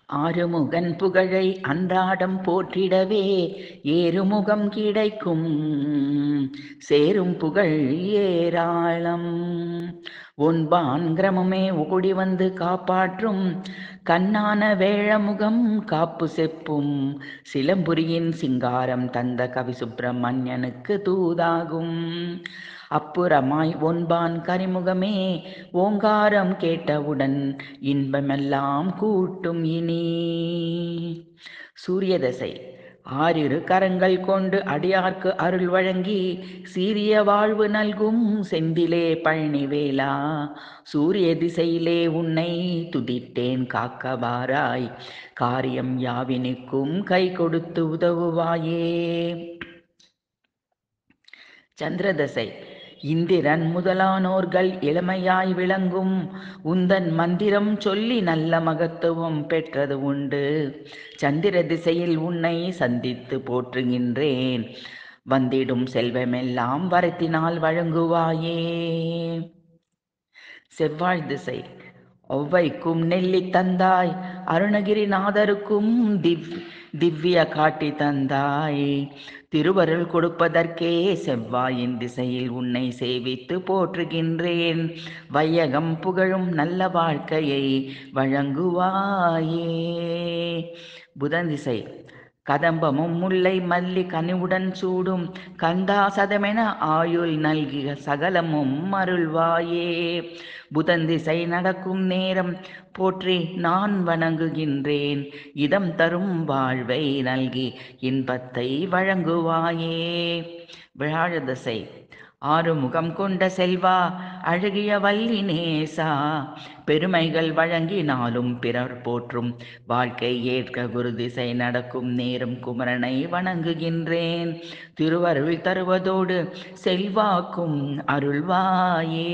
ஆறுமுகன் புகழை அன்றாடம் போற்றிடவே ஏறுமுகம் கிடைக்கும் சேரும் புகழ் ஏராளம் ஒன்பான் கிரமமே ஓடி வந்து காப்பாற்றும் கண்ணான வேழமுகம் காப்பு செப்பும் சிலம்புரியின் சிங்காரம் தந்த கவி சுப்பிரமணியனுக்கு தூதாகும் அப்புறமாய் ஒன்பான் கரிமுகமே ஓங்காரம் கேட்டவுடன் இன்பமெல்லாம் கூட்டும் இனி சூரிய தசை ஆறிரு கரங்கள் கொண்டு அடியார்க்கு அருள் வழங்கி சீரிய வாழ்வு நல்கும் செந்திலே பழனிவேலா சூரிய திசையிலே உன்னை துதித்தேன் காக்கவாராய் காரியம் யாவினுக்கும் கை கொடுத்து உதவுவாயே சந்திரதசை இந்திரன் முதலானோர்கள் இளமையாய் விளங்கும் உந்தன் மந்திரம் சொல்லி நல்ல மகத்துவம் பெற்றது உண்டு சந்திர திசையில் உன்னை சந்தித்து போற்றுகின்றேன் வந்திடும் செல்வமெல்லாம் வரத்தினால் வழங்குவாயே செவ்வாய் திசை ஒவ்வைக்கும் நெல்லி தந்தாய் அருணகிரிநாதருக்கும் திவ் திவ்ய காட்டி தந்தாய் திருவருள் கொடுப்பதற்கே செவ்வாயின் திசையில் உன்னை சேவித்து போற்றுகின்றேன் வையகம் புகழும் நல்ல வாழ்க்கையை வழங்குவாயே புதன் திசை கதம்பமும் முல்லை மல்லி கனிவுடன் சூடும் கந்தா சதமென ஆயுள் நல்கிய சகலமும் அருள்வாயே புதன் திசை நடக்கும் நேரம் போற்றி நான் வணங்குகின்றேன் இதம் தரும் வாழ்வை நல்கி இன்பத்தை வழங்குவாயே விழாழ திசை ஆறுமுகம் கொண்ட செல்வா அழகிய வள்ளி நேசா பெருமைகள் வழங்கினாலும் பிறர் போற்றும் வாழ்க்கை ஏற்க குரு திசை நடக்கும் நேரம் குமரனை வணங்குகின்றேன் திருவருள் தருவதோடு செல்வாக்கும் அருள்வாயே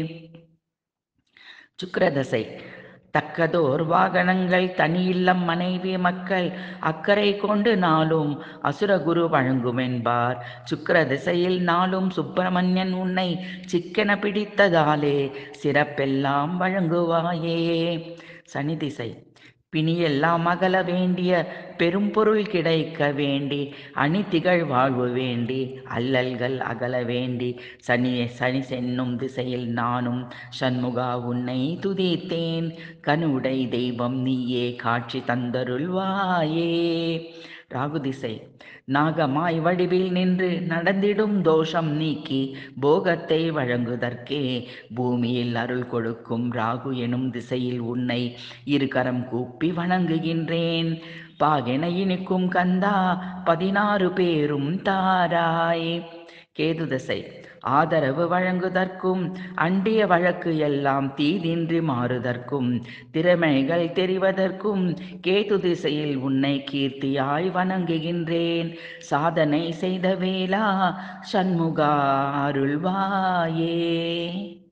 சுக்கிரதசை தக்கதோர் வாகனங்கள் தனியில்லம் மனைவி மக்கள் அக்கறை கொண்டு நாளும் அசுரகுரு வழங்கும் என்பார் சுக்கர திசையில் நாளும் சுப்பிரமணியன் உன்னை சிக்கன பிடித்ததாலே சிறப்பெல்லாம் வழங்குவாயே சனி திசை பிணியெல்லாம் அகல வேண்டிய பெரும் பொருள் கிடைக்க வேண்டி அணி திகழ் வாழ்வு வேண்டி அல்லல்கள் அகல வேண்டி சனி சனி சென்னும் திசையில் நானும் சண்முகா உன்னை துதித்தேன் கனுடை தெய்வம் நீயே காட்சி தந்தருள்வாயே ராகு திசை நாகமாய் வடிவில் நின்று நடந்திடும் தோஷம் நீக்கி போகத்தை வழங்குதற்கே பூமியில் அருள் கொடுக்கும் ராகு எனும் திசையில் உன்னை இருகரம் கூப்பி வணங்குகின்றேன் பாகென இனிக்கும் கந்தா பதினாறு பேரும் தாராய் கேது திசை ஆதரவு வழங்குதற்கும் அண்டிய வழக்கு எல்லாம் தீதின்றி மாறுதற்கும் திறமைகள் தெரிவதற்கும் கேது திசையில் உன்னை கீர்த்தியாய் வணங்குகின்றேன் சாதனை செய்த வேளா சண்முகா அருள்வாயே